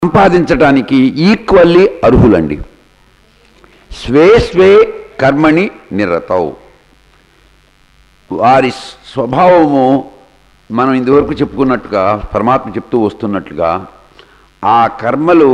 సంపాదించడానికి ఈక్వల్లీ అర్హులండి స్వే స్వే కర్మణి నిరతౌ వారి స్వభావము మనం ఇంతవరకు చెప్పుకున్నట్టుగా పరమాత్మ చెప్తూ వస్తున్నట్లుగా ఆ కర్మలు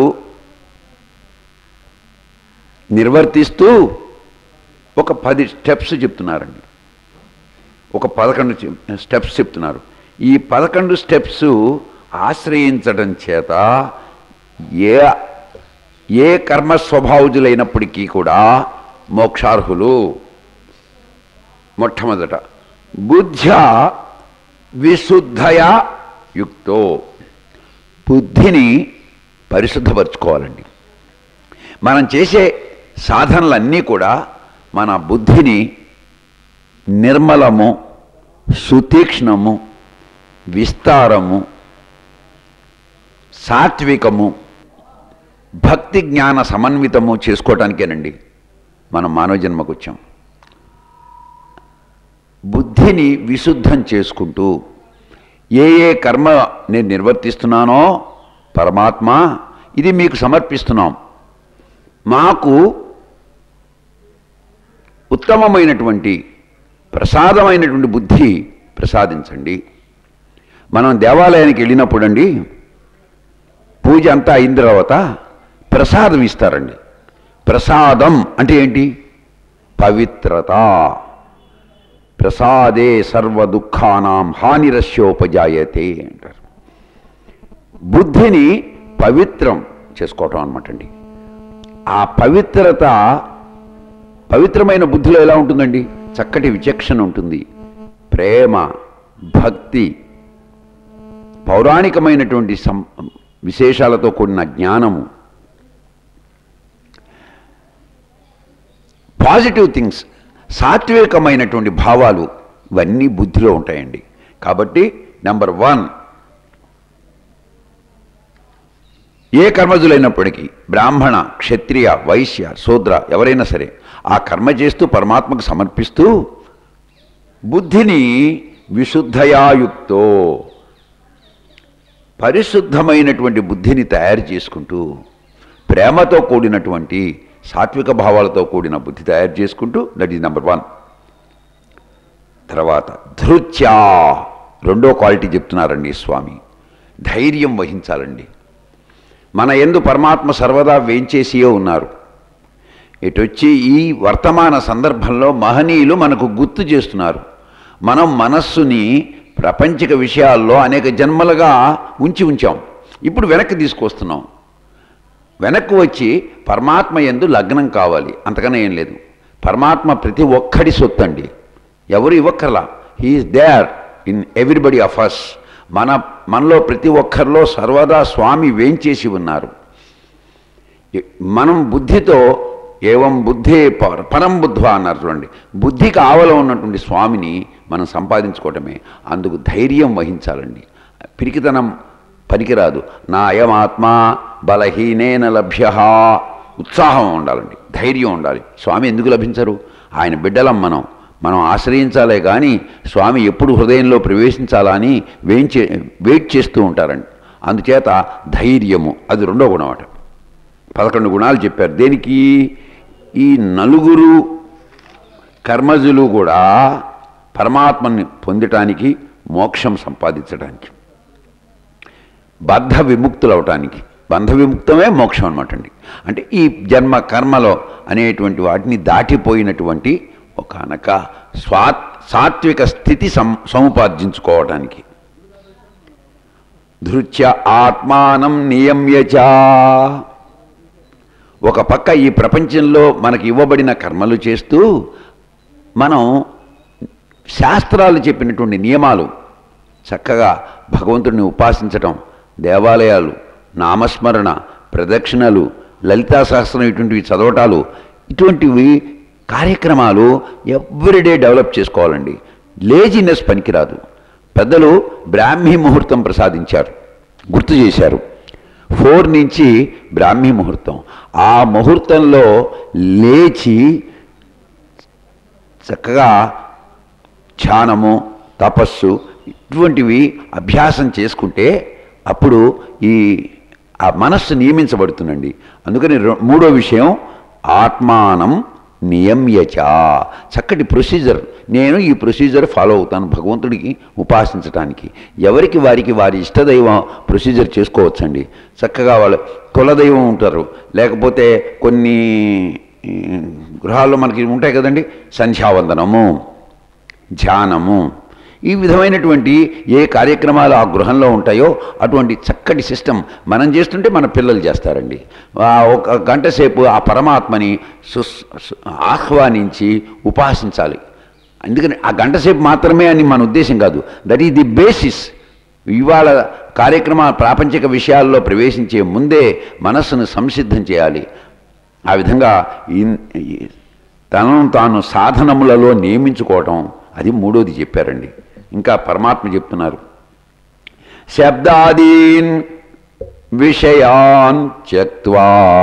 నిర్వర్తిస్తూ ఒక పది స్టెప్స్ చెప్తున్నారండి ఒక పదకొండు చెప్- స్టెప్స్ చెప్తున్నారు ఈ పదకొండు స్టెప్స్ ఆశ్రయించడం చేత ఏ ఏ కర్మ స్వభావజులైనప్పటికీ కూడా మోక్షార్హులు మొట్టమొదట బుద్ధ్య విశుద్ధయ యుక్తో బుద్ధిని పరిశుద్ధపరచుకోవాలండి మనం చేసే సాధనలన్నీ కూడా మన బుద్ధిని నిర్మలము సుతీక్ష్ణము విస్తారము సాత్వికము భక్తి జ్ఞాన సమన్వితము చేసుకోవటానికేనండి మనం మానవ జన్మకు వచ్చాం బుద్ధిని విశుద్ధం చేసుకుంటూ ఏ ఏ కర్మ నేను నిర్వర్తిస్తున్నానో పరమాత్మ ఇది మీకు సమర్పిస్తున్నాం మాకు ఉత్తమమైనటువంటి ప్రసాదమైనటువంటి బుద్ధి ప్రసాదించండి మనం దేవాలయానికి వెళ్ళినప్పుడండి పూజ అంతా అయిన తర్వాత ప్రసాదం ఇస్తారండి ప్రసాదం అంటే ఏంటి పవిత్రత ప్రసాదే సర్వ దుఃఖానాం హానిరస్యోపజాయతే అంటారు బుద్ధిని పవిత్రం చేసుకోవటం అనమాట అండి ఆ పవిత్రత పవిత్రమైన బుద్ధిలో ఎలా ఉంటుందండి చక్కటి విచక్షణ ఉంటుంది ప్రేమ భక్తి పౌరాణికమైనటువంటి సం విశేషాలతో కూడిన జ్ఞానము పాజిటివ్ థింగ్స్ సాత్వికమైనటువంటి భావాలు ఇవన్నీ బుద్ధిలో ఉంటాయండి కాబట్టి నెంబర్ వన్ ఏ కర్మజులైనప్పటికీ బ్రాహ్మణ క్షత్రియ వైశ్య శూద్ర ఎవరైనా సరే ఆ కర్మ చేస్తూ పరమాత్మకు సమర్పిస్తూ బుద్ధిని విశుద్ధయాయుక్తో పరిశుద్ధమైనటువంటి బుద్ధిని తయారు చేసుకుంటూ ప్రేమతో కూడినటువంటి సాత్విక భావాలతో కూడిన బుద్ధి తయారు చేసుకుంటూ దట్ ఈజ్ నెంబర్ వన్ తర్వాత ధృత్యా రెండో క్వాలిటీ చెప్తున్నారండి స్వామి ధైర్యం వహించాలండి మన ఎందు పరమాత్మ సర్వదా వేంచేసియో ఉన్నారు ఇటొచ్చి ఈ వర్తమాన సందర్భంలో మహనీయులు మనకు గుర్తు చేస్తున్నారు మనం మనస్సుని ప్రపంచిక విషయాల్లో అనేక జన్మలుగా ఉంచి ఉంచాం ఇప్పుడు వెనక్కి తీసుకొస్తున్నాం వెనక్కి వచ్చి పరమాత్మ ఎందు లగ్నం కావాలి అంతకన్నా ఏం లేదు పరమాత్మ ప్రతి ఒక్కడి సొత్తు అండి ఎవరు ఇవ్వక్కర్లా he is there in everybody of us మన మనలో ప్రతి ఒక్కరిలో సర్వదా స్వామి వేంచేసి ఉన్నారు మనం బుద్ధితో ఏవం బుద్ధే పర- పరం బుద్ధ్వా అన్నారు చూడండి బుద్ధికి ఆవల ఉన్నటువంటి స్వామిని మనం సంపాదించుకోవటమే అందుకు ధైర్యం వహించాలండి పిరికితనం పనికిరాదు నా అయమాత్మ బలహీనేన లభ్య ఉత్సాహం ఉండాలండి ధైర్యం ఉండాలి స్వామి ఎందుకు లభించరు ఆయన బిడ్డలం మనం మనం ఆశ్రయించాలే కానీ స్వామి ఎప్పుడు హృదయంలో ప్రవేశించాలా అని వేయించే వెయిట్ చేస్తూ ఉంటారండి అందుచేత ధైర్యము అది రెండో గుణం అట పదకొండు గుణాలు చెప్పారు దేనికి ఈ నలుగురు కర్మజులు కూడా పరమాత్మని పొందటానికి మోక్షం సంపాదించడానికి బద్ధ విముక్తులు అవటానికి బంధ విముక్తమే మోక్షం అనమాట అండి అంటే ఈ జన్మ కర్మలో అనేటువంటి వాటిని దాటిపోయినటువంటి ఒక అనక స్వా సాత్విక స్థితి సం సముపార్జించుకోవటానికి ధృత్య ఆత్మానం నియమ్యచా ఒక పక్క ఈ ప్రపంచంలో మనకి ఇవ్వబడిన కర్మలు చేస్తూ మనం శాస్త్రాలు చెప్పినటువంటి నియమాలు చక్కగా భగవంతుడిని ఉపాసించటం దేవాలయాలు నామస్మరణ ప్రదక్షిణలు లలితా సహస్రం ఇటువంటివి చదవటాలు ఇటువంటివి కార్యక్రమాలు ఎవ్రీడే డెవలప్ చేసుకోవాలండి లేజినెస్ పనికిరాదు పెద్దలు బ్రాహ్మీ ముహూర్తం ప్రసాదించారు గుర్తు చేశారు ఫోర్ నుంచి బ్రాహ్మీ ముహూర్తం ఆ ముహూర్తంలో లేచి చక్కగా ధ్యానము తపస్సు ఇటువంటివి అభ్యాసం చేసుకుంటే అప్పుడు ఈ ఆ మనస్సు నియమించబడుతుందండి అందుకని రె- మూడో విషయం ఆత్మానం నియమ్యచ చక్కటి ప్రొసీజర్ నేను ఈ ప్రొసీజర్ ఫాలో అవుతాను భగవంతుడికి ఉపాసించడానికి ఎవరికి వారికి వారి ఇష్టదైవం ప్రొసీజర్ చేసుకోవచ్చండి చక్కగా వాళ్ళు కులదైవం ఉంటారు లేకపోతే కొన్ని ఈ, గృహాల్లో మనకి ఉంటాయి కదండి సంధ్యావందనము ధ్యానము ఈ విధమైనటువంటి ఏ కార్యక్రమాలు ఆ గృహంలో ఉంటాయో అటువంటి చక్కటి సిస్టమ్ మనం చేస్తుంటే మన పిల్లలు చేస్తారండి ఆ ఒక గంట సేపు ఆ పరమాత్మని సుస్ సు- ఆహ్వానించి ఉపాసించాలి అందుకని ఆ గంట సేపు మాత్రమే అని మన ఉద్దేశం కాదు దట్ ఈస్ ది బేసిస్ ఇవాళ కార్యక్రమ ప్రాపంచిక విషయాల్లో ప్రవేశించే ముందే మనస్సును సంసిద్ధం చేయాలి ఆ విధంగా ఇన్- ఈ- తనను తాను సాధనములలో నియమించుకోవటం అది మూడోది చెప్పారండి ఇంకా పరమాత్మ చెప్తున్నారు శబ్దాదీన్ విషయాన్ త్యక్వా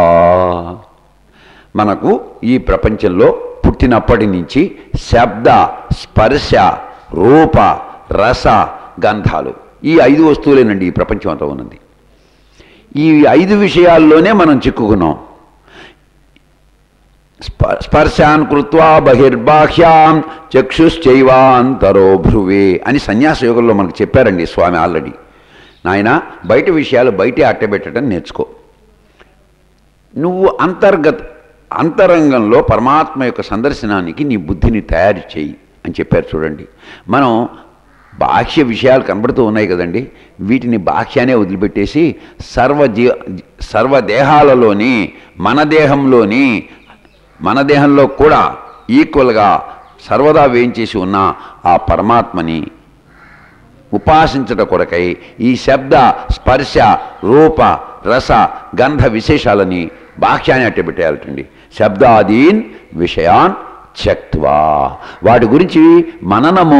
మనకు ఈ ప్రపంచంలో పుట్టినప్పటి నుంచి శబ్ద స్పర్శ రూప రస గంధాలు ఈ ఐదు వస్తువులేనండి ఈ ప్రపంచం అంతా ఉన్నది ఈ ఐదు విషయాల్లోనే మనం చిక్కుకున్నాం స్ప- స్పర్శాన్ కృత్వా బహిర్బాహ్యాం చక్షుశ్చైవాంతరో భ్రువే అని సన్యాస యోగంలో మనకు చెప్పారండి స్వామి ఆల్రెడీ నాయన బయట విషయాలు బయటే అట్టబెట్టడం నేర్చుకో నువ్వు అంతర్గత అంతరంగంలో పరమాత్మ యొక్క సందర్శనానికి నీ బుద్ధిని తయారు చేయి అని చెప్పారు చూడండి మనం బాహ్య విషయాలు కనబడుతూ ఉన్నాయి కదండి వీటిని బాహ్యానే వదిలిపెట్టేసి సర్వ జీ సర్వదేహాలలోని మన దేహంలోని మన దేహంలో కూడా ఈక్వల్గా సర్వదా వేయించేసి ఉన్న ఆ పరమాత్మని ఉపాసించట కొరకై ఈ శబ్ద స్పర్శ రూప రస గంధ విశేషాలని బాహ్యాన్ని అట్టబెట్టేయాలటండి శబ్దాదీన్ విషయాన్ త్యక్త్వా వాటి గురించి మననము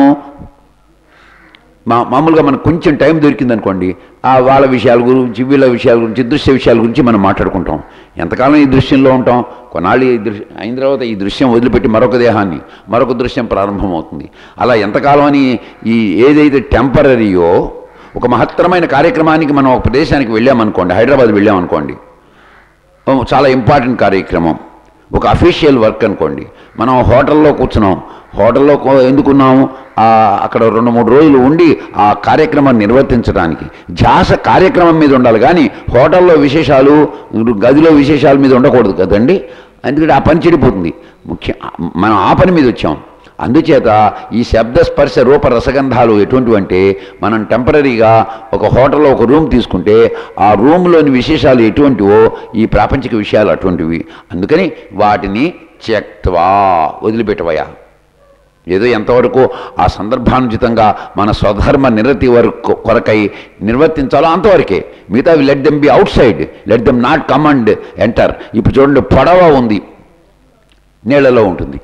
మా మామూలుగా మనకు కొంచెం టైం దొరికిందనుకోండి ఆ వాళ్ళ విషయాల గురించి వీళ్ళ విషయాల గురించి దృశ్య విషయాల గురించి మనం మాట్లాడుకుంటాం ఎంతకాలం ఈ దృశ్యంలో ఉంటాం కొన్నాళ్ళు ఈ దృశ్యం అయిన తర్వాత ఈ దృశ్యం వదిలిపెట్టి మరొక దేహాన్ని మరొక దృశ్యం ప్రారంభమవుతుంది అలా ఎంతకాలం అని ఈ ఏదైతే టెంపరీయో ఒక మహత్తరమైన కార్యక్రమానికి మనం ఒక ప్రదేశానికి వెళ్ళామనుకోండి హైదరాబాద్ వెళ్ళామనుకోండి ఓ, చాలా ఇంపార్టెంట్ కార్యక్రమం ఒక అఫీషియల్ వర్క్ అనుకోండి మనం హోటల్లో కూర్చున్నాం హోటల్లో కో- ఎందుకున్నాము ఆ, అక్కడ రెండు మూడు రోజులు ఉండి ఆ కార్యక్రమాన్ని నిర్వర్తించడానికి ధ్యాస కార్యక్రమం మీద ఉండాలి కానీ హోటల్లో విశేషాలు గదిలో విశేషాల మీద ఉండకూడదు కదండి ఎందుకంటే ఆ పని చెడిపోతుంది ముఖ్య మనం ఆ పని మీద వచ్చాం అందుచేత ఈ శబ్ద స్పర్శ రూప రసగంధాలు ఎటువంటివంటే మనం టెంపరీగా ఒక హోటల్లో ఒక రూమ్ తీసుకుంటే ఆ రూమ్లోని విశేషాలు ఎటువంటివో ఈ ప్రాపంచిక విషయాలు అటువంటివి అందుకని వాటిని త్యక్త్వా వదిలిపెట్టవయా ఏదో ఎంతవరకు ఆ సందర్భానుచితంగా మన స్వధర్మ నిరతి వరకు కొరకై నిర్వర్తించాలో అంతవరకే మిగతా let them be outside let them not come and enter ఇప్పుడు చూడండి పడవ ఉంది నీళ్ళలో ఉంటుంది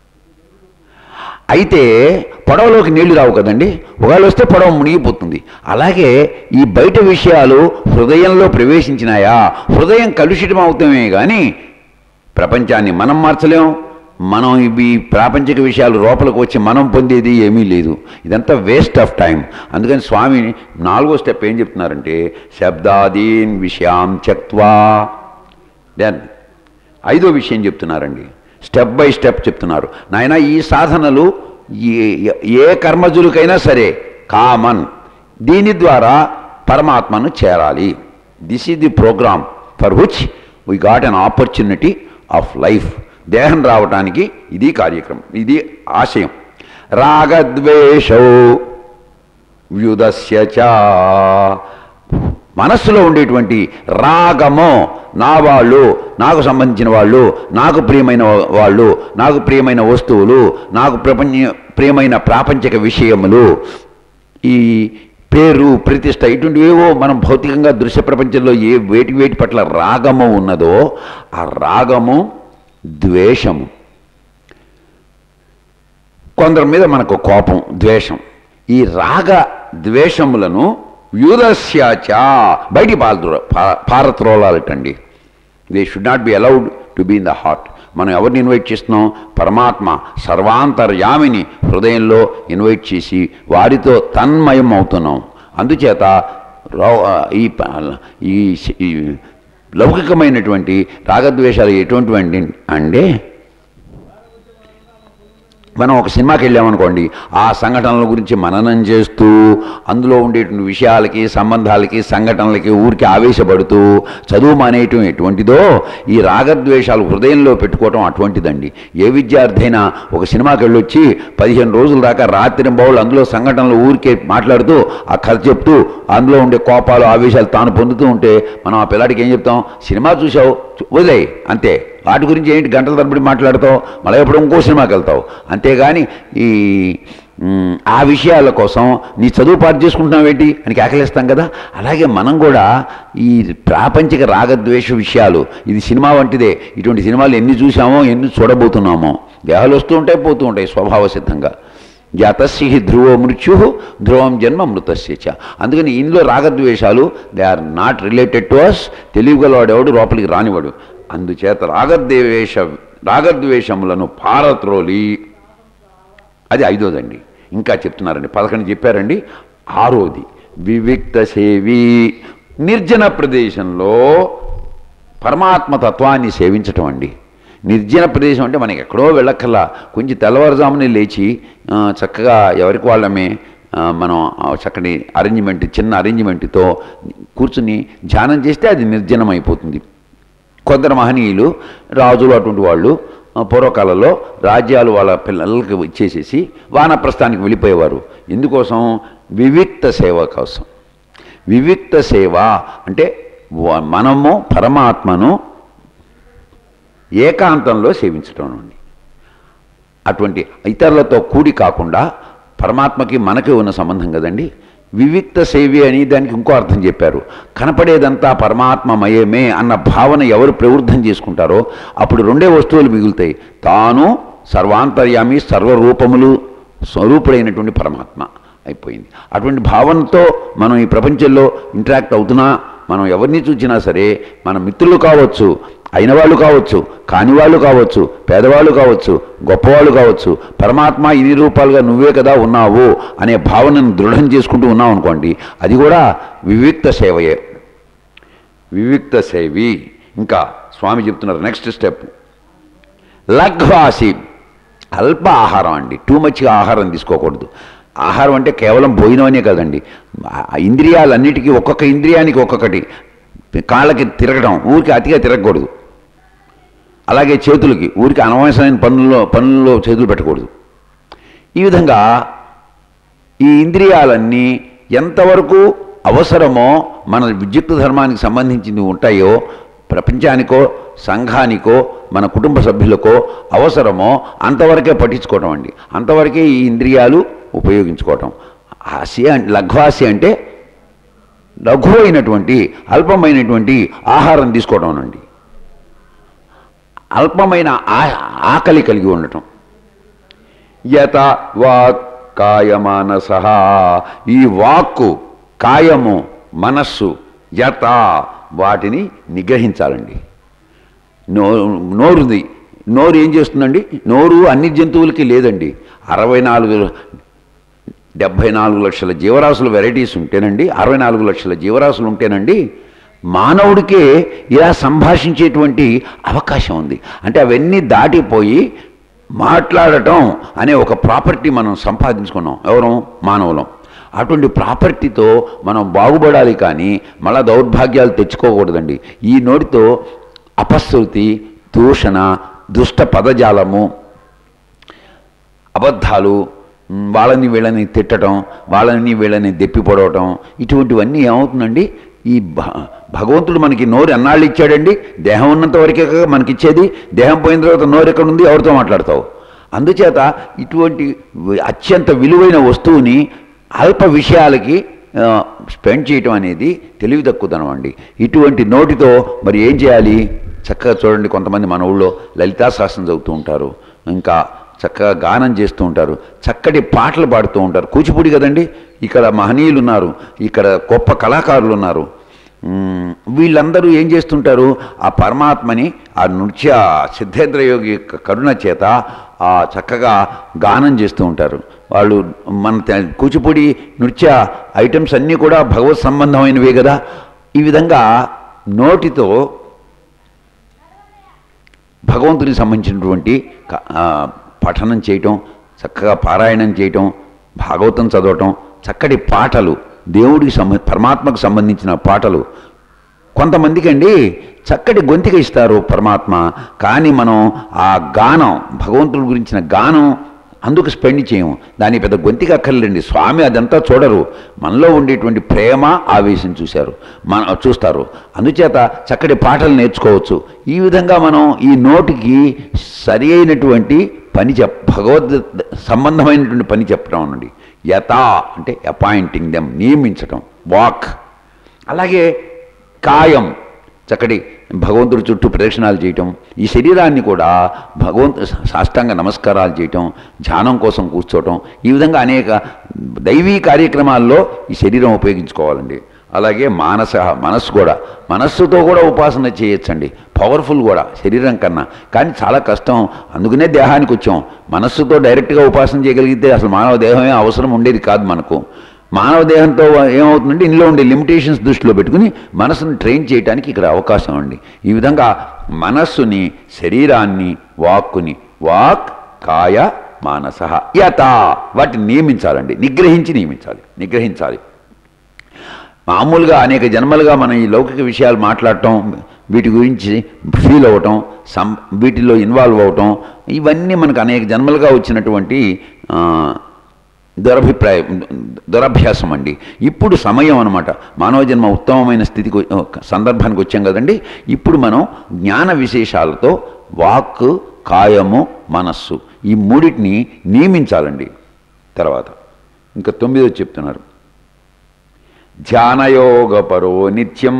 అయితే పడవలోకి నీళ్లు రావు కదండి ఒకవేళ వస్తే పడవ మునిగిపోతుంది అలాగే ఈ బయట విషయాలు హృదయంలో ప్రవేశించినాయా హృదయం కలుషితం అవుతామే కానీ ప్రపంచాన్ని మనం మార్చలేం మనం ఇవి ప్రాపంచిక విషయాలు లోపలికి వచ్చి మనం పొందేది ఏమీ లేదు ఇదంతా వేస్ట్ ఆఫ్ టైం అందుకని స్వామి నాలుగో స్టెప్ ఏం చెప్తున్నారంటే శబ్దాదీన్ విషయాం చక్వా దెన్ ఐదో విషయం చెప్తున్నారండి స్టెప్ బై స్టెప్ చెప్తున్నారు నాయన ఈ సాధనలు ఏ ఏ కర్మజులకైనా సరే కామన్ దీని ద్వారా పరమాత్మను చేరాలి this is the programme for which we got an opportunity of life దేహం రావటానికి ఇది కార్యక్రమం ఇది ఆశయం రాగద్వేషౌ వ్యుదస్య చ మనస్సులో ఉండేటువంటి రాగము నా వాళ్ళు నాకు సంబంధించిన వాళ్ళు నాకు ప్రియమైన వాళ్ళు నాకు ప్రియమైన వస్తువులు నాకు ప్రపంచ ప్రియమైన ప్రాపంచిక విషయములు ఈ పేరు ప్రతిష్ట ఇటువంటివేవో మనం భౌతికంగా దృశ్య ప్రపంచంలో ఏ వేటి వేటి పట్ల రాగము ఉన్నదో ఆ రాగము ద్వేషము కొందరి మీద మనకు కోపం ద్వేషం ఈ రాగ ద్వేషములను వ్యూరస్యాచ బయటి పాల్ద్ర పారత్రోలాలటండి they should not be allowed to be in the heart మనం ఎవరిని ఇన్వైట్ చేస్తున్నాం పరమాత్మ సర్వాంతర్యామిని హృదయంలో ఇన్వైట్ చేసి వారితో తన్మయం అవుతున్నాం అందుచేత రౌ- ఈ ప- ఈ ఈ లౌకికమైనటువంటి రాగద్వేషాలు ఎటువంటివండి అంటే మనం ఒక సినిమాకి వెళ్ళామనుకోండి ఆ సంఘటనల గురించి మననం చేస్తూ అందులో ఉండేటువంటి విషయాలకి సంబంధాలకి సంఘటనలకి ఊరికి ఆవేశపడుతూ చదువు మానేయటం ఎటువంటిదో ఈ రాగద్వేషాలు హృదయంలో పెట్టుకోవటం అటువంటిదండి ఏ విద్యార్థి అయినా ఒక సినిమాకి వెళ్ళొచ్చి పదిహేను రోజుల దాకా రాత్రి బౌళ్ళు అందులో సంఘటనలు ఊరికే మాట్లాడుతూ ఆ కథ చెప్తూ అందులో ఉండే కోపాలు ఆవేశాలు తాను పొందుతూ ఉంటే మనం ఆ పిల్లాడికి ఏం చెప్తాం సినిమా చూసావు చూ- వదిలేయ్ అంతే వాటి గురించి ఏంటి గంటల తరబడి మాట్లాడతావు మళ్ళీ ఎప్పుడు ఇంకో సినిమాకి వెళ్తావు అంతేగాని ఈ మ్, ఆ విషయాల కోసం నీ చదువు పాటు చేసుకుంటున్నావు ఏంటి అని కేకలేస్తాం కదా అలాగే మనం కూడా ఈ ప్రాపంచిక రాగద్వేష విషయాలు ఇది సినిమా వంటిదే ఇటువంటి సినిమాలు ఎన్ని చూసామో ఎన్ని చూడబోతున్నామో దేహాలు వస్తూ ఉంటాయి పోతూ ఉంటాయి స్వభావ సిద్ధంగా జాతస్య హి ధ్రువో మృత్యు ధ్రువం జన్మ మృతస్య చ అందుకని ఇందులో రాగద్వేషాలు they are not related to us తెలియగలవాడెవడు లోపలికి రానివాడు అందుచేత రాగద్వేష రాగద్వేషములను పారత్రోలి అది ఐదోదండి ఇంకా చెప్తున్నారండి పదకొండు చెప్పారండి ఆరోది వివిక్త సేవి నిర్జన ప్రదేశంలో పరమాత్మ తత్వాన్ని సేవించటం అండి నిర్జన ప్రదేశం అంటే మనకి ఎక్కడో వెళ్ళక్కర్లా కొంచెం తెల్లవారుజామునే లేచి ఆ, చక్కగా ఎవరికి వాళ్ళమే ఆ, మనం ఆ చక్కటి అరేంజ్మెంట్ చిన్న అరేంజ్మెంట్తో కూర్చుని ధ్యానం చేస్తే అది నిర్జనం అయిపోతుంది కొందరు మహనీయులు రాజులు అటువంటి వాళ్ళు ఆ, పూర్వకాలంలో రాజ్యాలు వాళ్ళ పిల్లలకి ఇచ్చేసేసి వానప్రస్థానికి వెళ్ళిపోయేవారు ఎందుకోసం వివిక్త సేవ కోసం వివిక్త సేవ అంటే వ- మనము పరమాత్మను ఏకాంతంలో సేవించటం నుండి అటువంటి ఇతరులతో కూడి కాకుండా పరమాత్మకి మనకి ఉన్న సంబంధం కదండి వివిక్త సేవి అని దానికి ఇంకో అర్థం చెప్పారు కనపడేదంతా పరమాత్మమయమే అన్న భావన ఎవరు ప్రవృద్ధం చేసుకుంటారో అప్పుడు రెండే వస్తువులు మిగులుతాయి తాను సర్వాంతర్యామి సర్వరూపములు స్వరూపుడైనటువంటి పరమాత్మ అయిపోయింది అటువంటి భావనతో మనం ఈ ప్రపంచంలో ఇంటరాక్ట్ అవుతున్నా మనం ఎవరిని చూసినా సరే మన మిత్రులు కావచ్చు అయిన వాళ్ళు కావచ్చు కాని వాళ్ళు కావచ్చు పేదవాళ్ళు కావచ్చు గొప్పవాళ్ళు కావచ్చు పరమాత్మ ఇన్ని రూపాలుగా నువ్వే కదా ఉన్నావు అనే భావనను దృఢం చేసుకుంటూ ఉన్నావు అనుకోండి అది కూడా వివిక్త సేవయే వివిక్త సేవి ఇంకా స్వామి చెప్తున్నారు నెక్స్ట్ స్టెప్ లఘ్వాసి అల్ప ఆహారం అండి టూ మచ్గా ఆహారం తీసుకోకూడదు ఆహారం అంటే కేవలం భోజనమనే కదండి ఆ ఇంద్రియాలన్నిటికీ ఒక్కొక్క ఇంద్రియానికి ఒక్కొక్కటి కాళ్ళకి తిరగడం ఊరికి అతిగా తిరగకూడదు అలాగే చేతులకి ఊరికి అనవసరమైన పనుల్లో పనుల్లో చేతులు పెట్టకూడదు ఈ విధంగా ఈ ఇంద్రియాలన్నీ ఎంతవరకు అవసరమో మన విద్యుత్ ధర్మానికి సంబంధించినవి ఉంటాయో ప్రపంచానికో సంఘానికో మన కుటుంబ సభ్యులకో అవసరమో అంతవరకే పట్టించుకోవటం అండి అంతవరకే ఈ ఇంద్రియాలు ఉపయోగించుకోవటం ఆశ లఘ్వాసి అంటే లఘు అయినటువంటి అల్పమైనటువంటి ఆహారం తీసుకోవడం అండి అల్పమైన ఆ- ఆకలి కలిగి ఉండటం యత వాక్ కాయమానస ఈ వాక్కు కాయము మనస్సు యత వాటిని నిగ్రహించాలండి నో నోరుంది నోరు ఏం చేస్తుందండి నోరు అన్ని జంతువులకి లేదండి అరవై నాలుగు డెబ్భై నాలుగు లక్షల జీవరాశుల వెరైటీస్ ఉంటేనండి అరవై నాలుగు లక్షల జీవరాశులు ఉంటేనండి మానవుడికే ఇలా సంభాషించేటువంటి అవకాశం ఉంది అంటే అవన్నీ దాటిపోయి మాట్లాడటం అనే ఒక ప్రాపర్టీ మనం సంపాదించుకున్నాం ఎవరు మానవులం అటువంటి ప్రాపర్టీతో మనం బాగుపడాలి కానీ మళ్ళా దౌర్భాగ్యాలు తెచ్చుకోకూడదండి ఈ నోటితో అపశృతి దూషణ దుష్ట పదజాలము అబద్ధాలు మ్, వాళ్ళని వీళ్ళని తిట్టడం వాళ్ళని వీళ్ళని దెప్పి పొడవటం ఇటువంటివన్నీ ఏమవుతుందండి ఈ భ- భగవంతుడు మనకి నోరు ఎన్నాళ్ళు ఇచ్చాడండి దేహం ఉన్నంత వరకే కదా మనకిచ్చేది దేహం పోయిన తర్వాత నోరు ఎక్కడ ఉంది ఎవరితో మాట్లాడతావు అందుచేత ఇటువంటి వి- అత్యంత విలువైన వస్తువుని అల్ప విషయాలకి ఆ, స్పెండ్ చేయటం అనేది తెలివి తక్కువదనం అండి ఇటువంటి నోటితో మరి ఏం చేయాలి చక్కగా చూడండి కొంతమంది మన ఊళ్ళో లలితా శాస్త్రం చదువుతూ ఉంటారు ఇంకా చక్కగా గానం చేస్తూ ఉంటారు చక్కటి పాటలు పాడుతూ ఉంటారు కూచిపూడి కదండి ఇక్కడ మహనీయులు ఉన్నారు ఇక్కడ గొప్ప కళాకారులు ఉన్నారు మ్, వీళ్ళందరూ ఏం చేస్తుంటారు ఆ పరమాత్మని ఆ నృత్య సిద్ధేంద్ర యోగి యొక్క కరుణ చేత ఆ చక్కగా గానం చేస్తూ ఉంటారు వాళ్ళు మన తె- కూచిపూడి నృత్య ఐటమ్స్ అన్నీ కూడా భగవత్ సంబంధమైనవే కదా ఈ విధంగా నోటితో భగవంతునికి సంబంధించినటువంటి క- ఆ, పఠనం చేయటం చక్కగా పారాయణం చేయటం భాగవతం చదవటం చక్కటి పాటలు దేవుడికి సంబ పరమాత్మకు సంబంధించిన పాటలు కొంతమందికి అండి చక్కటి గొంతిక ఇస్తారు పరమాత్మ కానీ మనం ఆ గానం భగవంతుడి గురించిన గానం అందుకు స్పెండ్ చేయము దాని పెద్ద గొంతిక అక్కర్లేండి స్వామి అదంతా చూడరు మనలో ఉండేటువంటి ప్రేమ ఆవేశం చూశారు మన చూస్తారు అందుచేత చక్కటి పాటలు నేర్చుకోవచ్చు ఈ విధంగా మనం ఈ నోటికి సరి అయినటువంటి పని చెప్ భగవద్ సంబంధమైనటువంటి పని చెప్పడం అనండి యథా అంటే అపాయింటింగ్ దెమ్ నియమించటం వాక్ అలాగే కాయం చక్కటి భగవంతుడి చుట్టూ ప్రదక్షిణాలు చేయటం ఈ శరీరాన్ని కూడా భగవంతు సాష్టాంగ నమస్కారాలు చేయటం ధ్యానం కోసం కూర్చోవటం ఈ విధంగా అనేక దైవీ కార్యక్రమాల్లో ఈ శరీరం ఉపయోగించుకోవాలండి అలాగే మానస మనస్సు కూడా మనస్సుతో కూడా ఉపాసన చేయొచ్చండి పవర్ఫుల్ కూడా శరీరం కన్నా కానీ చాలా కష్టం అందుకనే దేహానికి వచ్చాం మనస్సుతో డైరెక్ట్గా ఉపాసన చేయగలిగితే అసలు మానవ దేహమే అవసరం ఉండేది కాదు మనకు మానవ దేహంతో ఏమవుతుందంటే ఇందులో ఉండే లిమిటేషన్స్ దృష్టిలో పెట్టుకుని మనసును ట్రైన్ చేయడానికి ఇక్కడ అవకాశం అండి ఈ విధంగా మనస్సుని శరీరాన్ని వాక్కుని వాక్ కాయ మానస యథ వాటిని నియమించాలండి నిగ్రహించి నియమించాలి నిగ్రహించాలి మామూలుగా అనేక జన్మలుగా మనం ఈ లౌకిక విషయాలు మాట్లాడటం వీటి గురించి ఫీల్ అవ్వటం సం వీటిలో ఇన్వాల్వ్ అవ్వటం ఇవన్నీ మనకు అనేక జన్మలుగా వచ్చినటువంటి ఆ, దురభిప్రాయం దురభ్యాసం అండి ఇప్పుడు సమయం అనమాట మానవ జన్మ ఉత్తమమైన స్థితికి వ- సందర్భానికి వచ్చాం కదండి ఇప్పుడు మనం జ్ఞాన విశేషాలతో వాక్ కాయము మనస్సు ఈ మూడింటిని నియమించాలండి తర్వాత ఇంకా తొమ్మిదో చెప్తున్నారు ధ్యానయోగపరో నిత్యం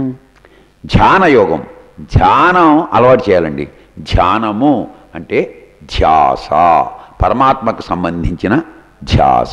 ధ్యానయోగం ధ్యానం అలవాటు చేయాలండి ధ్యానము అంటే ధ్యాస పరమాత్మకు సంబంధించిన ధ్యాస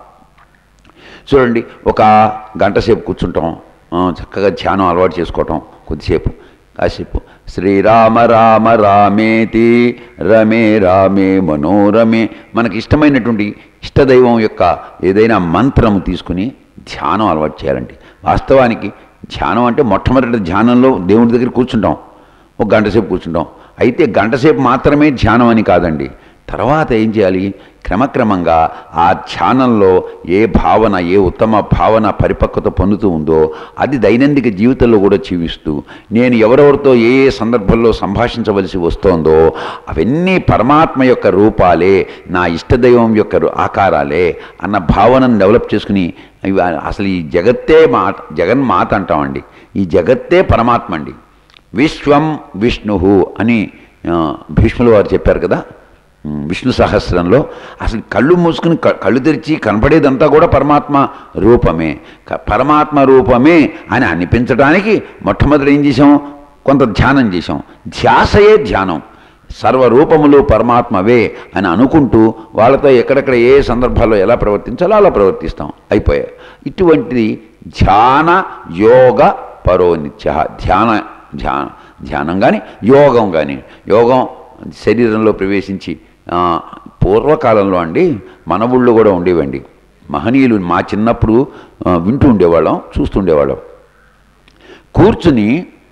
చూడండి ఒక గంట సేపు కూర్చుంటాం ఆ, చక్కగా ధ్యానం అలవాటు చేసుకోవటం కొద్దిసేపు కాసేపు శ్రీరామ రామ రామేతి రమే రామే మనోరమే మనకి ఇష్టమైనటువంటి ఇష్టదైవం యొక్క ఏదైనా మంత్రం తీసుకుని ధ్యానం అలవాటు చేయాలండి వాస్తవానికి ధ్యానం అంటే మొట్టమొదటి ధ్యానంలో దేవుడి దగ్గర కూర్చుంటాం ఒక గంట సేపు కూర్చుంటాం అయితే గంట సేపు మాత్రమే ధ్యానం అని కాదండి తర్వాత ఏం చేయాలి క్రమక్రమంగా ఆ ధ్యానంలో ఏ భావన ఏ ఉత్తమ భావన పరిపక్వత పొందుతూ ఉందో అది దైనందిక జీవితంలో కూడా జీవిస్తూ నేను ఎవరెవరితో ఏ ఏ సందర్భంలో సంభాషించవలసి వస్తోందో అవన్నీ పరమాత్మ యొక్క రూపాలే నా ఇష్టదైవం యొక్క రు- ఆకారాలే అన్న భావనను డెవలప్ చేసుకుని ఇవి అసలు ఈ జగత్తే మాట జగన్మాత అంటామండి ఈ జగత్తే పరమాత్మ అండి విశ్వం విష్ణు అని ఆ, భీష్ములు వారు చెప్పారు కదా ఉమ్, విష్ణు సహస్రంలో అసలు కళ్ళు మూసుకుని క- కళ్ళు తెరిచి కనపడేదంతా కూడా పరమాత్మ రూపమే క- పరమాత్మ రూపమే అని అనిపించడానికి మొట్టమొదటి ఏం చేసాం కొంత ధ్యానం చేసాం ధ్యాసయే ధ్యానం సర్వరూపములు పరమాత్మవే అని అనుకుంటూ వాళ్ళతో ఎక్కడెక్కడ ఏ సందర్భాల్లో ఎలా ప్రవర్తించాలో అలా ప్రవర్తిస్తాం అయిపోయాయి ఇటువంటిది ధ్యాన యోగ పరోనిత్య ధ్యాన ధ్యాన ధ్యానం కానీ యోగం కానీ యోగం శరీరంలో ప్రవేశించి ఆ, పూర్వకాలంలో అండి మన ఊళ్ళో కూడా ఉండేవండి మహనీయులు మా చిన్నప్పుడు ఆ, వింటూ ఉండేవాళ్ళం చూస్తుండేవాళ్ళం కూర్చుని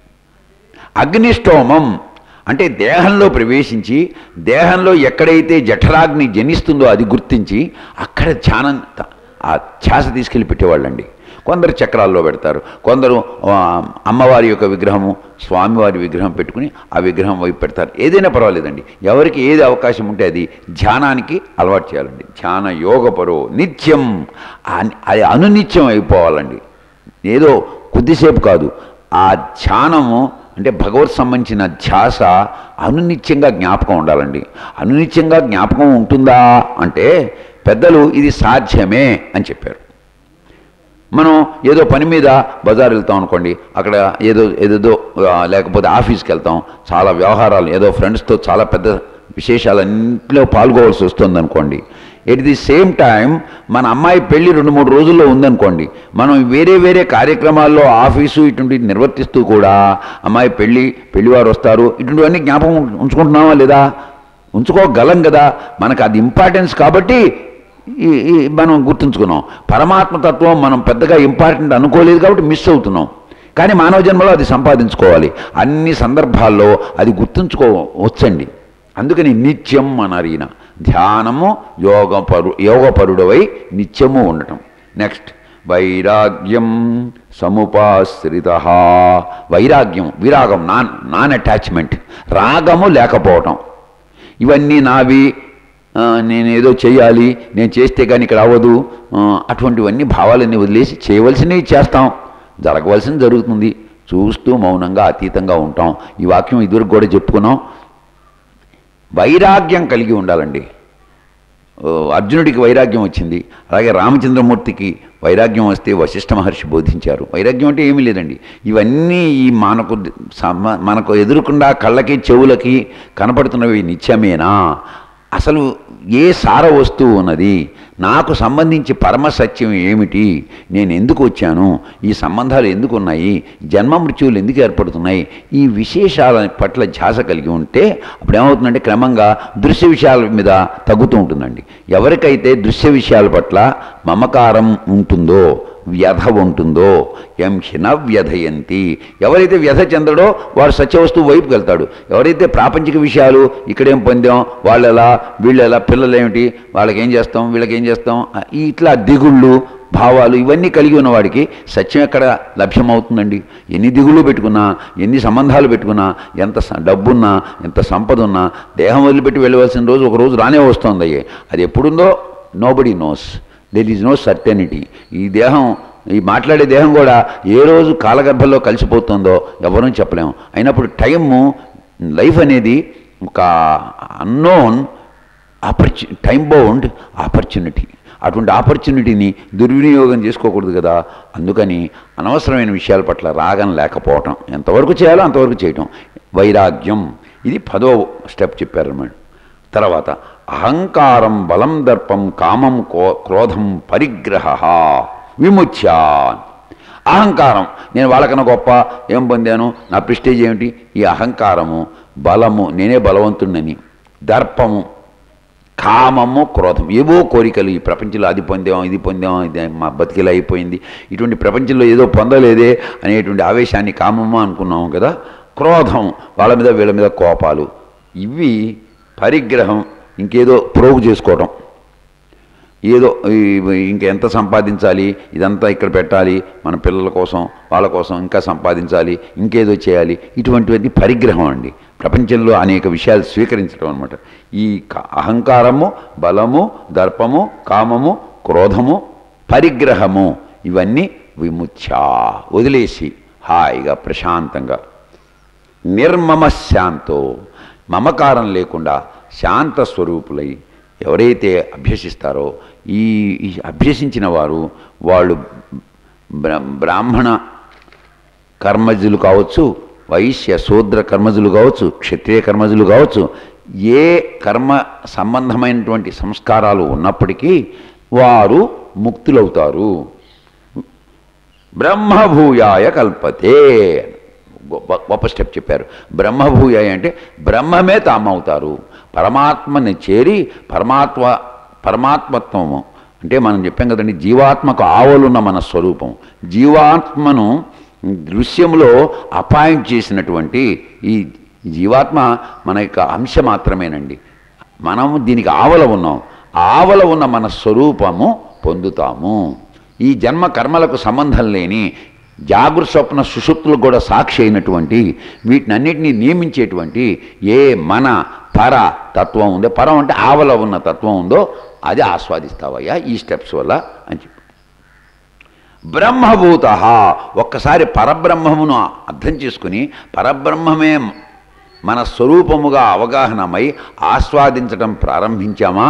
అగ్నిష్టోమం అంటే దేహంలో ప్రవేశించి దేహంలో ఎక్కడైతే జఠరాగ్ని జనిస్తుందో అది గుర్తించి అక్కడ ధ్యానం త- ఆ ఛాస తీసుకెళ్ళి పెట్టేవాళ్ళండి కొందరు చక్రాల్లో పెడతారు కొందరు ఆ, అమ్మవారి యొక్క విగ్రహము స్వామివారి విగ్రహం పెట్టుకుని ఆ విగ్రహం వైపు పెడతారు ఏదైనా పర్వాలేదండి ఎవరికి ఏది అవకాశం ఉంటే అది ధ్యానానికి అలవాటు చేయాలండి ధ్యాన యోగపరో నిత్యం ఆ- అది అనునిత్యం అయిపోవాలండి ఏదో కొద్దిసేపు కాదు ఆ ధ్యానము అంటే భగవత్ సంబంధించిన ధ్యాస అనునిత్యంగా జ్ఞాపకం ఉండాలండి అనునిత్యంగా జ్ఞాపకం ఉంటుందా అంటే పెద్దలు ఇది సాధ్యమే అని చెప్పారు మనం ఏదో పని మీద బజార్ వెళ్తాం అనుకోండి అక్కడ ఏదో ఏదేదో ఆ, లేకపోతే ఆఫీస్కి వెళ్తాం చాలా వ్యవహారాలు ఏదో ఫ్రెండ్స్తో చాలా పెద్ద విశేషాలన్నింటిలో పాల్గొవలసి వస్తుంది అనుకోండి ఎట్ ది సేమ్ టైం మన అమ్మాయి పెళ్లి రెండు మూడు రోజుల్లో ఉందనుకోండి మనం వేరే వేరే కార్యక్రమాల్లో ఆఫీసు ఇటువంటి నిర్వర్తిస్తూ కూడా అమ్మాయి పెళ్లి పెళ్లివారు వస్తారు ఇటువంటివన్నీ జ్ఞాపకం ఉంచుకుంటున్నామా లేదా ఉంచుకోగలం కదా మనకు అది ఇంపార్టెన్స్ కాబట్టి ఈ ఈ మనం గుర్తుంచుకున్నాం పరమాత్మ తత్వం మనం పెద్దగా ఇంపార్టెంట్ అనుకోలేదు కాబట్టి మిస్ అవుతున్నాం కానీ మానవ జన్మలో అది సంపాదించుకోవాలి అన్ని సందర్భాల్లో అది గుర్తుంచుకోవచ్చండి అందుకని నిత్యం అన్నారు ఈయన ధ్యానము యోగపరు యోగపరుడవై నిత్యము ఉండటం నెక్స్ట్ వైరాగ్యం సముపాశ్రిత వైరాగ్యం విరాగం నాన్ నాన్ అటాచ్మెంట్ రాగము లేకపోవటం ఇవన్నీ నావి ఆ, నేను ఏదో చేయాలి నేను చేస్తే కానీ ఇక్కడ అవ్వదు ఆ, అటువంటివన్నీ భావాలన్నీ వదిలేసి చేయవలసినవి చేస్తాం జరగవలసింది జరుగుతుంది చూస్తూ మౌనంగా అతీతంగా ఉంటాం ఈ వాక్యం ఇదివరకు కూడా చెప్పుకున్నాం వైరాగ్యం కలిగి ఉండాలండి ఓ, అర్జునుడికి వైరాగ్యం వచ్చింది అలాగే రామచంద్రమూర్తికి వైరాగ్యం వస్తే వశిష్ఠ మహర్షి బోధించారు వైరాగ్యం అంటే ఏమీ లేదండి ఇవన్నీ ఈ మనకు సమ- మనకు ఎదురుకుండా కళ్ళకి చెవులకి కనపడుతున్నవి నిత్యమేనా అసలు ఏ సార వస్తువు ఉన్నది నాకు సంబంధించి పరమ సత్యం ఏమిటి నేను ఎందుకు వచ్చాను ఈ సంబంధాలు ఎందుకు ఉన్నాయి జన్మ మృత్యువులు ఎందుకు ఏర్పడుతున్నాయి ఈ విశేషాల పట్ల ధ్యాస కలిగి ఉంటే అప్పుడు ఏమవుతుందంటే క్రమంగా దృశ్య విషయాల మీద తగ్గుతూ ఉంటుందండి ఎవరికైతే దృశ్య విషయాల పట్ల మమకారం ఉంటుందో వ్యధ ఉంటుందో ఎం హిన వ్యధయంతి ఎవరైతే వ్యధ చెందడో వాడు సత్యవస్తువు వైపుకి వెళ్తాడు ఎవరైతే ప్రాపంచిక విషయాలు ఇక్కడేం పొందాం వాళ్ళు ఎలా వీళ్ళు ఎలా పిల్లలు ఏమిటి వాళ్ళకి ఏం చేస్తాం వీళ్ళకి ఏం చేస్తాం ఈ ఇట్లా దిగుళ్ళు భావాలు ఇవన్నీ కలిగి ఉన్నవాడికి సత్యం ఎక్కడ లభ్యమవుతుందండి ఎన్ని దిగుళ్ళు పెట్టుకున్నా ఎన్ని సంబంధాలు పెట్టుకున్నా ఎంత స- డబ్బున్నా ఎంత సంపద ఉన్నా దేహం వదిలిపెట్టి వెళ్ళవలసిన రోజు ఒక రోజు రానే వస్తుంది అయ్యే అది ఎప్పుడుందో nobody knows there is no certainty ఈ దేహం ఈ మాట్లాడే దేహం కూడా ఏ రోజు కాలగర్భంలో కలిసిపోతుందో ఎవరూ చెప్పలేము అయినప్పుడు టైము లైఫ్ అనేది ఒక అన్నోన్ ఆపర్చు టైం బౌండ్ ఆపర్చునిటీ అటువంటి ఆపర్చునిటీని దుర్వినియోగం చేసుకోకూడదు కదా అందుకని అనవసరమైన విషయాల పట్ల రాగం లేకపోవటం ఎంతవరకు చేయాలో అంతవరకు చేయటం వైరాగ్యం ఇది పదో స్టెప్ చెప్పారన్నమాట తర్వాత అహంకారం బలం దర్పం కామం కో- క్రోధం పరిగ్రహ విముచ్య అహంకారం నేను వాళ్ళకన్నా గొప్ప ఏం పొందాను నా ప్రిస్టేజ్ ఏమిటి ఈ అహంకారము బలము నేనే బలవంతుడినని దర్పము కామము క్రోధం ఏవో కోరికలు ఈ ప్రపంచంలో అది పొందాం ఇది పొందాం ఇది మా బతికిలా అయిపోయింది ఇటువంటి ప్రపంచంలో ఏదో పొందలేదే అనేటువంటి ఆవేశాన్ని కామము అనుకున్నాం కదా క్రోధం వాళ్ళ మీద వీళ్ళ మీద కోపాలు ఇవి పరిగ్రహం ఇంకేదో ప్రోగు చేసుకోవటం ఏదో ఈ- ఇంకెంత సంపాదించాలి ఇదంతా ఇక్కడ పెట్టాలి మన పిల్లల కోసం వాళ్ళ కోసం ఇంకా సంపాదించాలి ఇంకేదో చేయాలి ఇటువంటివన్నీ పరిగ్రహం అండి ప్రపంచంలో అనేక విషయాలు స్వీకరించడం అనమాట ఈ క- అహంకారము బలము దర్పము కామము క్రోధము పరిగ్రహము ఇవన్నీ విముచ్య వదిలేసి హాయిగా ప్రశాంతంగా నిర్మమ శాంతో మమకారం లేకుండా శాంత స్వరూపులై ఎవరైతే అభ్యసిస్తారో ఈ ఈ అభ్యసించిన వారు వాళ్ళు బ్ర బ్రాహ్మణ కర్మజులు కావచ్చు వైశ్య శూద్ర కర్మజులు కావచ్చు క్షత్రియ కర్మజులు కావచ్చు ఏ కర్మ సంబంధమైనటువంటి సంస్కారాలు ఉన్నప్పటికీ వారు ముక్తులవుతారు బ్రహ్మభూయాయ కల్పతే గొప్ప గొప్ప స్టెప్ చెప్పారు బ్రహ్మభూయాయ అంటే బ్రహ్మమే తామవుతారు పరమాత్మని చేరి పరమాత్మ పరమాత్మత్వము అంటే మనం చెప్పాం కదండి జీవాత్మకు ఆవలున్న మన స్వరూపం జీవాత్మను దృశ్యంలో అపాయింట్ చేసినటువంటి ఈ జీవాత్మ మన యొక్క అంశ మాత్రమేనండి మనము దీనికి ఆవల ఉన్నాం ఆవల ఉన్న మన స్వరూపము పొందుతాము ఈ జన్మ కర్మలకు సంబంధం లేని జాగృత స్వప్న సుషుప్తులకు కూడా సాక్షి అయినటువంటి వీటినన్నిటినీ నియమించేటువంటి ఏ మన పర తత్వం ఉందో పరం అంటే ఆవల ఉన్న తత్వం ఉందో అది ఆస్వాదిస్తావయ్యా ఈ స్టెప్స్ వల్ల అని చెప్పి బ్రహ్మభూత ఒక్కసారి పరబ్రహ్మమును అర్థం చేసుకుని పరబ్రహ్మమే మన స్వరూపముగా అవగాహనమై ఆస్వాదించటం ప్రారంభించామా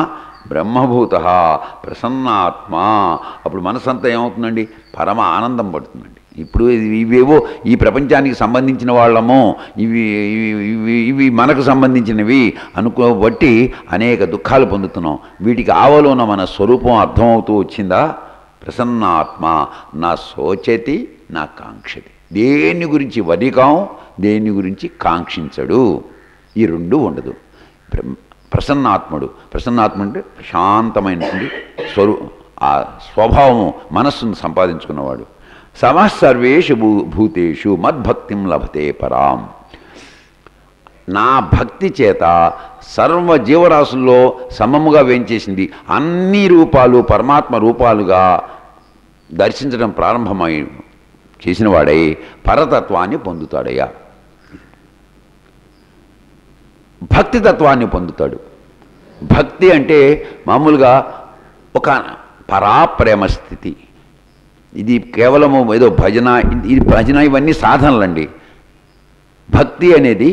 బ్రహ్మభూత ప్రసన్నాత్మ అప్పుడు మనసంతా ఏమవుతుందండి పరమ ఆనందం పడుతుందండి ఇప్పుడు ఇవి- ఇవేవో ఈ ప్రపంచానికి సంబంధించిన వాళ్ళము ఇవి ఇవి- ఇవి ఇవి మనకు సంబంధించినవి అనుకోబట్టి అనేక దుఃఖాలు పొందుతున్నాం వీటికి ఆవలో ఉన్న మన స్వరూపం అర్థమవుతూ వచ్చిందా ప్రసన్నాత్మ నా శోచతి నా కాంక్షతి దేని గురించి వదికాం దేని గురించి కాంక్షించడు ఈ రెండు ఉండదు ప్ర- ప్రసన్నాత్ముడు ప్రసన్నాత్మ అంటే ప్రశాంతమైనటువంటి స్వరూ ఆ స్వభావము మనస్సును సంపాదించుకున్నవాడు సమः సర్వేషు భూ భూతేషు మద్భక్తిం లభతే పరాం నా భక్తి చేత సర్వ జీవరాశుల్లో సమముగా వేంచేసింది అన్ని రూపాలు పరమాత్మ రూపాలుగా దర్శించడం ప్రారంభమై చేసిన వాడై పరతత్వాన్ని పొందుతాడయ్యా భక్తి తత్వాన్ని పొందుతాడు భక్తి అంటే మామూలుగా ఒక పరాప్రేమ స్థితి ఇది కేవలము ఏదో భజన ఇది భజన ఇవన్నీ సాధనలండి భక్తి అనేది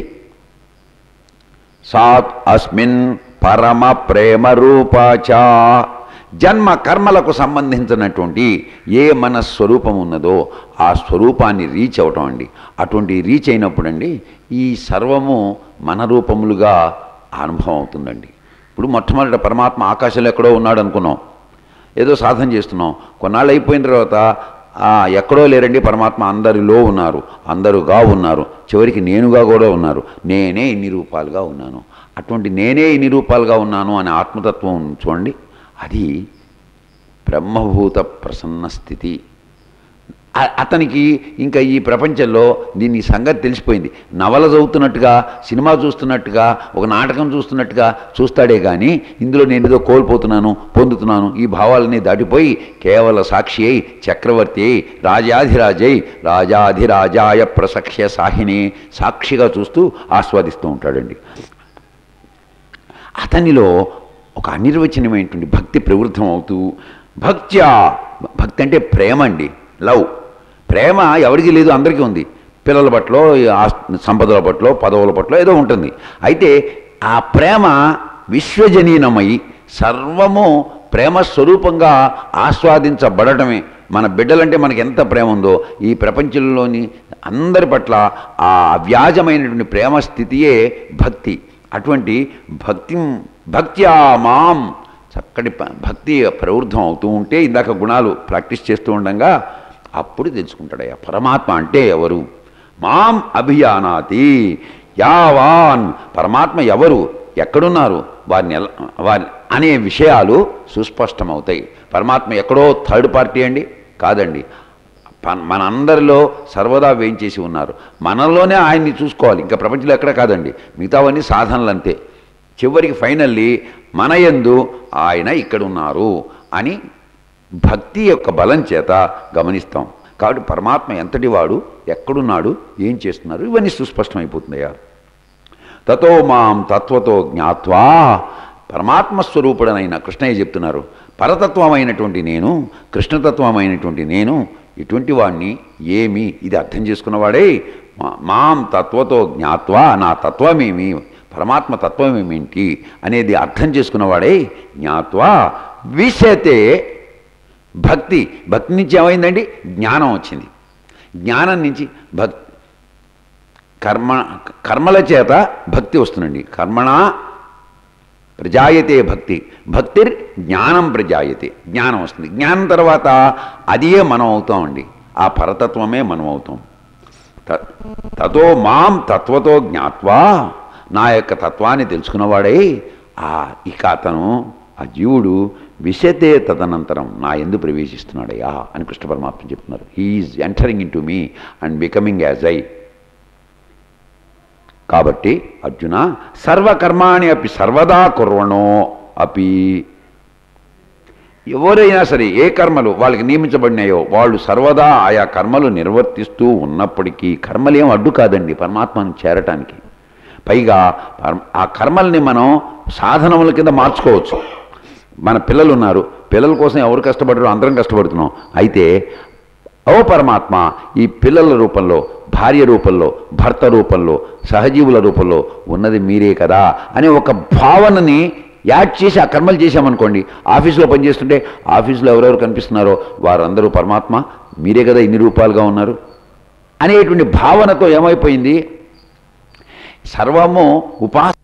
సాత్ అస్మిన్ పరమ ప్రేమ రూపాచ జన్మ కర్మలకు సంబంధించినటువంటి ఏ మన స్వరూపం ఉన్నదో ఆ స్వరూపాన్ని రీచ్ అవటం అండి అటువంటి రీచ్ అయినప్పుడండి ఈ సర్వము మన రూపములుగా అనుభవం అవుతుందండి ఇప్పుడు మొట్టమొదట పరమాత్మ ఆకాశంలో ఎక్కడో ఉన్నాడు అనుకున్నాం ఏదో సాధన చేస్తున్నాం కొన్నాళ్ళు అయిపోయిన తర్వాత ఆ, ఎక్కడో లేరండి పరమాత్మ అందరిలో ఉన్నారు అందరుగా ఉన్నారు చివరికి నేనుగా కూడా ఉన్నారు నేనే ఇన్ని రూపాలుగా ఉన్నాను అటువంటి నేనే ఇన్ని రూపాలుగా ఉన్నాను అనే ఆత్మతత్వం చూడండి అది బ్రహ్మభూత ప్రసన్న స్థితి అ- అతనికి ఇంకా ఈ ప్రపంచంలో దీని సంగతి తెలిసిపోయింది నవల చదువుతున్నట్టుగా సినిమా చూస్తున్నట్టుగా ఒక నాటకం చూస్తున్నట్టుగా చూస్తాడే కానీ ఇందులో నేను ఏదో కోల్పోతున్నాను పొందుతున్నాను ఈ భావాలని దాటిపోయి కేవల సాక్షి అయి చక్రవర్తి అయి రాజాధిరాజై రాజాధిరాజాయ ప్రసఖ్య సాహిని సాక్షిగా చూస్తూ ఆస్వాదిస్తూ ఉంటాడండి అతనిలో ఒక అనిర్వచనమైనటువంటి భక్తి ప్రవృద్ధం అవుతూ భక్త్యా భక్తి అంటే ప్రేమ అండి లవ్ ప్రేమ ఎవరికి లేదు అందరికీ ఉంది పిల్లల పట్ల ఆస్- సంపదల పట్ల పదవుల పట్ల ఏదో ఉంటుంది అయితే ఆ ప్రేమ విశ్వజనీనమై సర్వము ప్రేమ స్వరూపంగా ఆస్వాదించబడటమే మన బిడ్డలంటే మనకి ఎంత ప్రేమ ఉందో ఈ ప్రపంచంలోని అందరి పట్ల ఆ వ్యాజమైనటువంటి ప్రేమ స్థితియే భక్తి అటువంటి భక్తి భక్త్యా మాం చక్కటి ప- భక్తి ప్రవృద్ధం అవుతూ ఉంటే ఇందాక గుణాలు ప్రాక్టీస్ చేస్తూ ఉండగా అప్పుడు తెలుసుకుంటాడయ్యా పరమాత్మ అంటే ఎవరు మాం అభియానాతి యావాన్ పరమాత్మ ఎవరు ఎక్కడున్నారు వారిని ఎలా వారి అనే విషయాలు సుస్పష్టమవుతాయి పరమాత్మ ఎక్కడో థర్డ్ పార్టీ అండి కాదండి ప- మనందరిలో సర్వదా వేయించేసి ఉన్నారు మనలోనే ఆయన్ని చూసుకోవాలి ఇంకా ప్రపంచంలో ఎక్కడ కాదండి మిగతావన్నీ సాధనలు అంతే చివరికి ఫైనల్లీ మన యందు ఆయన ఇక్కడ ఉన్నారు అని భక్తి యొక్క బలం చేత గమనిస్తాం కాబట్టి పరమాత్మ ఎంతటి వాడు ఎక్కడున్నాడు ఏం చేస్తున్నారు ఇవన్నీ సుస్పష్టమైపోతున్నాయా తతో మాం తత్వతో జ్ఞాత్వా పరమాత్మ స్వరూపుడనైన కృష్ణయ్య చెప్తున్నారు పరతత్వమైనటువంటి నేను కృష్ణతత్వమైనటువంటి నేను ఇటువంటి వాడిని ఏమి ఇది అర్థం చేసుకున్నవాడే మా- మాం తత్వతో జ్ఞాత్వా నా తత్వమేమి పరమాత్మ తత్వమేమిటి అనేది అర్థం చేసుకున్నవాడే జ్ఞాత్వా విశతే భక్తి భక్తి నుంచి ఏమైందండి జ్ఞానం వచ్చింది జ్ఞానం నుంచి భక్ కర్మ కర్మల చేత భక్తి వస్తుందండి కర్మణ ప్రజాయతే భక్తి భక్తిర్ జ్ఞానం ప్రజాయతే జ్ఞానం వస్తుంది జ్ఞానం తర్వాత అదే మనం అవుతామండి ఆ పరతత్వమే మనం అవుతాం త- తతో మాం తత్వతో జ్ఞాత్వా నా యొక్క తత్వాన్ని తెలుసుకున్నవాడై ఆ ఇక అతను ఆ జీవుడు విశతే తదనంతరం నా ఎందు ప్రవేశిస్తున్నాడయ్యా అని కృష్ణ పరమాత్మ చెప్తున్నారు he is entering into me and becoming as I కాబట్టి అర్జున సర్వకర్మాణి అపి సర్వదా కుర్వణో అపి ఎవరైనా సరే ఏ కర్మలు వాళ్ళకి నియమించబడినాయో వాళ్ళు సర్వదా ఆయా కర్మలు నిర్వర్తిస్తూ ఉన్నప్పటికీ కర్మలేం అడ్డు కాదండి పరమాత్మను చేరటానికి పైగా పరమ- ఆ కర్మల్ని మనం సాధనముల కింద మార్చుకోవచ్చు మన పిల్లలు ఉన్నారు పిల్లల కోసం ఎవరు కష్టపడరు అందరం కష్టపడుతున్నాం అయితే ఓ పరమాత్మ ఈ పిల్లల రూపంలో భార్య రూపంలో భర్త రూపంలో సహజీవుల రూపంలో ఉన్నది మీరే కదా అనే ఒక భావనని యాడ్ చేసి ఆ కర్మలు చేశామనుకోండి ఆఫీసులో పనిచేస్తుంటే ఆఫీసులో ఎవరెవరు కనిపిస్తున్నారో వారందరూ పరమాత్మ మీరే కదా ఇన్ని రూపాలుగా ఉన్నారు అనేటువంటి భావనతో ఏమైపోయింది సర్వము ఉపాస